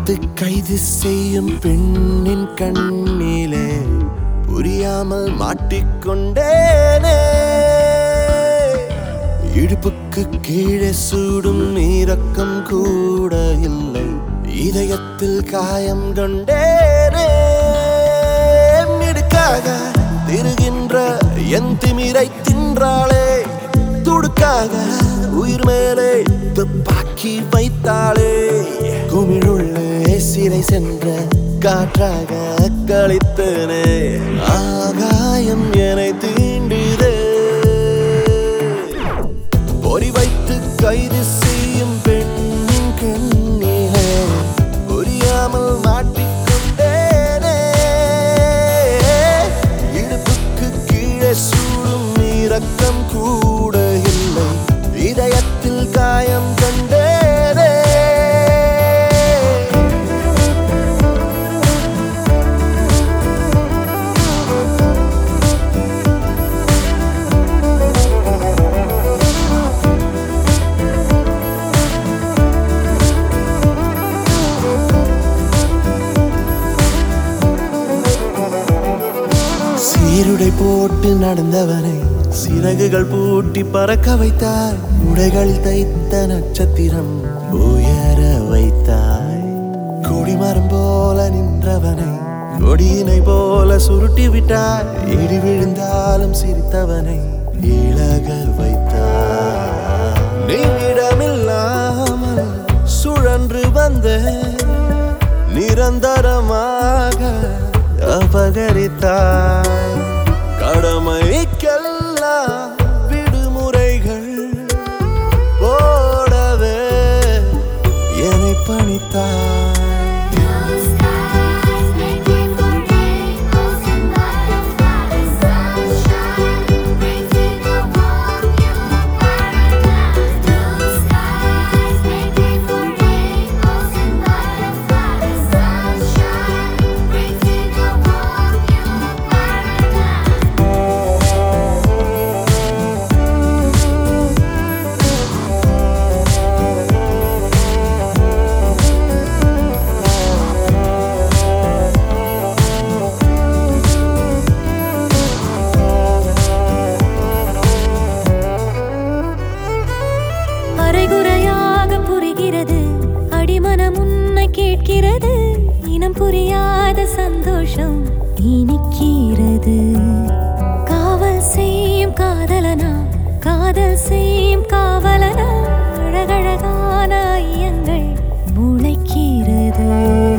வைத்து கைது செய்யும் பெண்ணின் கண்ணிலே புரியாமல் மாட்டிக்கொண்டேனே இடுப்புக்கு கீழே சூடும் இரக்கம் கூட இல்லை இதயத்தில் காயம் கொண்டேனே மிடுக்காக திருகின்ற என் திமிரை தின்றாளே துடுக்காக உயிர் மேலே துப்பாக்கி வைத்தாளே குமிழுள்ளே சிறை சென்ற காற்றாக கழித்தனே ஆகாயம் என்னை தீண்டிதே பொறி வைத்து கைது செய்யும் பெண்ணின் கண்ணிலே புரியாமல் மாட்டிக்கொண்டேனே இடுப்புக்கு கீழே சூடும் இரக்கம் கூட இல்லை இதயத்தில் காயம் கண்டேனே சீருடை போட்டு நடந்தவனை சிறகுகள் பூட்டி பறக்க வைத்தாய் உடைகள் தைத்த நட்சத்திரம் உயர வைத்தாய் கொடிமரம் போல நின்றவனை கொடியினை போல சுருட்டி விட்டாய் இடி விழுந்தாலும் சிரித்தவனை இழக வைத்தாய் நீடமில்லாமல் சுழன்று வந்த நிரந்தரமாக அபகரித்தாய் கடமைக்கெல்லாம் விடுமுறைகள் போடவே என்னை பணித்தாய் Blue skies make way for rainbows and butterflies. Sunshine brings in the warm new paradise. Blue skies make way for rainbows and butterflies. Sunshine brings in the warm new paradise. அரைகுறையாக புரிகிறது அடிமனம் உன்னை கேட்கிறது இனம் புரியாத சந்தோஷம் இனிக்கிறது காவல் செய்யும் காதலனா காதல் செய்யும் காவலனா அழகழகான ஐயங்கள் முளைக்கிறது